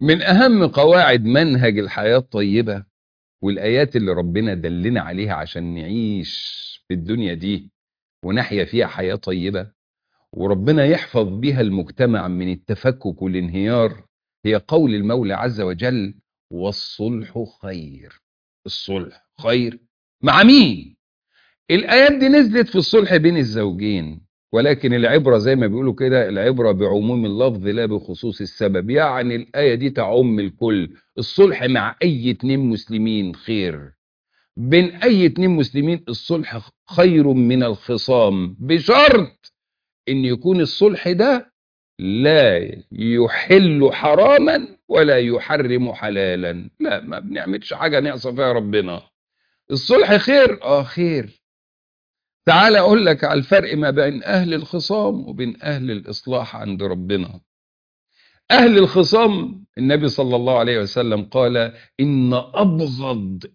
من أهم قواعد منهج الحياة الطيبة والآيات اللي ربنا دلنا عليها عشان نعيش في الدنيا دي ونحيا فيها حياة طيبة وربنا يحفظ بها المجتمع من التفكك والانهيار هي قول المولى عز وجل والصلح خير الصلح خير مع مين الآيات دي نزلت في الصلح بين الزوجين ولكن العبرة زي ما بيقولوا كده العبرة بعموم اللفظ لا بخصوص السبب يعني الآية دي تعم الكل الصلح مع أي اتنين مسلمين خير بين أي اتنين مسلمين الصلح خير من الخصام بشرط ان يكون الصلح ده لا يحل حراما ولا يحرم حلالا لا ما بنعملش حاجة نعصى فيها ربنا الصلح خير اه خير تعال اقول لك على الفرق ما بين اهل الخصام وبين اهل الاصلاح عند ربنا اهل الخصام النبي صلى الله عليه وسلم قال ان ابغض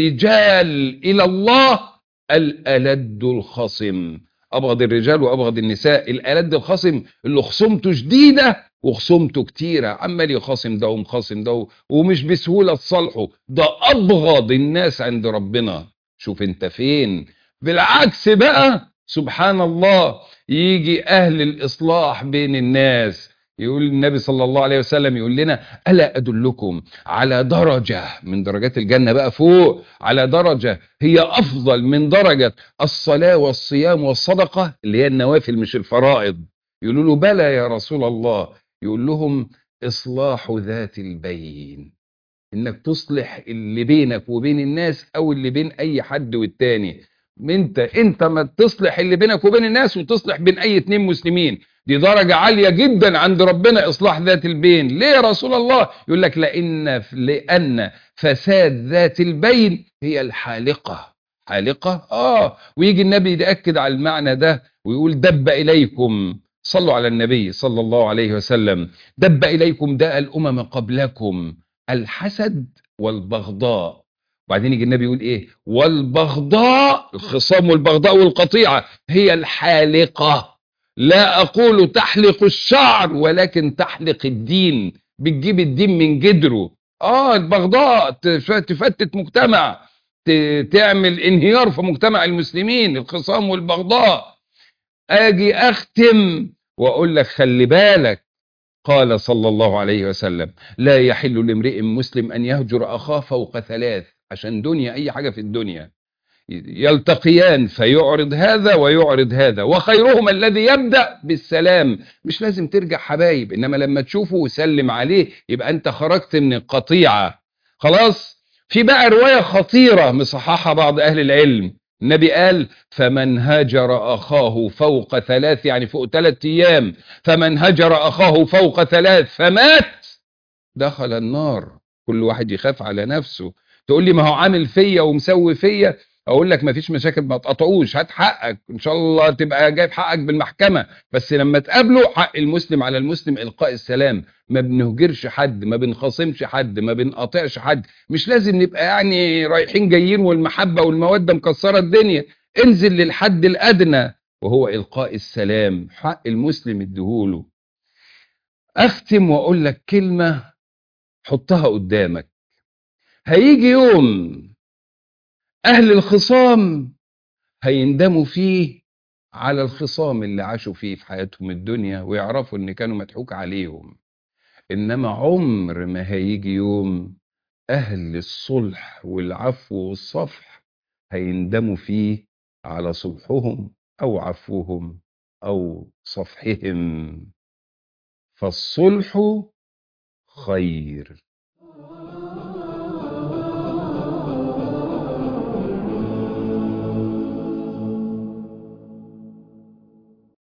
الرجال الى الله الالد الخصم ابغض الرجال وابغض النساء الالد الخصم اللي خصومته شديده وخصومته كتيره عمال يخاصم ده ومخاصم ده ومش بسهوله تصالحه ده ابغض الناس عند ربنا شوف انت فين بالعكس بقى سبحان الله يجي اهل الاصلاح بين الناس يقول النبي صلى الله عليه وسلم يقول لنا ألا أدلكم على درجة من درجات الجنة بقى فوق على درجة هي أفضل من درجة الصلاة والصيام والصدقة اللي هي النوافل مش الفرائض يقولوا له بلى يا رسول الله يقول لهم إصلاح ذات البين إنك تصلح اللي بينك وبين الناس أو اللي بين أي حد والتاني انت انت ما تصلح اللي بينك وبين الناس وتصلح بين اي اتنين مسلمين دي درجة عالية جدا عند ربنا إصلاح ذات البين ليه يا رسول الله يقول لك لأن, لأن فساد ذات البين هي الحالقة حالقة آه ويجي النبي يأكد على المعنى ده ويقول دب إليكم صلوا على النبي صلى الله عليه وسلم دب إليكم داء الأمم قبلكم الحسد والبغضاء وبعدين يجي النبي يقول ايه والبغضاء الخصام والبغضاء والقطيعة هي الحالقة لا أقول تحلق الشعر ولكن تحلق الدين بتجيب الدين من جدره آه البغضاء تفتت مجتمع تعمل انهيار في مجتمع المسلمين الخصام والبغضاء أجي أختم وأقول لك خلي بالك قال صلى الله عليه وسلم لا يحل لامرئ مسلم أن يهجر أخاه فوق ثلاث عشان دنيا أي حاجة في الدنيا يلتقيان فيعرض هذا ويعرض هذا وخيرهما الذي يبدأ بالسلام مش لازم ترجع حبايب إنما لما تشوفه وسلم عليه يبقى أنت خرجت من القطيعة خلاص في بقى رواية خطيرة مصححها بعض أهل العلم النبي قال فمن هجر أخاه فوق ثلاث يعني فوق ثلاث أيام فمن هجر أخاه فوق ثلاث فمات دخل النار كل واحد يخاف على نفسه تقول لي ما هو عامل فيا ومسوي فيا اقول لك ما فيش مشاكل ما تقطعوش هات حقك ان شاء الله تبقى جايب حقك بالمحكمة بس لما تقابله حق المسلم على المسلم القاء السلام ما بنهجرش حد ما بنخاصمش حد ما بنقاطعش حد مش لازم نبقى يعني رايحين جايين والمحبة والمودة مكسرة الدنيا انزل للحد الادنى وهو القاء السلام حق المسلم اديهوله اختم واقول لك كلمة حطها قدامك هيجي يوم أهل الخصام هيندموا فيه على الخصام اللي عاشوا فيه في حياتهم الدنيا ويعرفوا ان كانوا مضحوك عليهم انما عمر ما هيجي يوم اهل الصلح والعفو والصفح هيندموا فيه على صلحهم او عفوهم او صفحهم فالصلح خير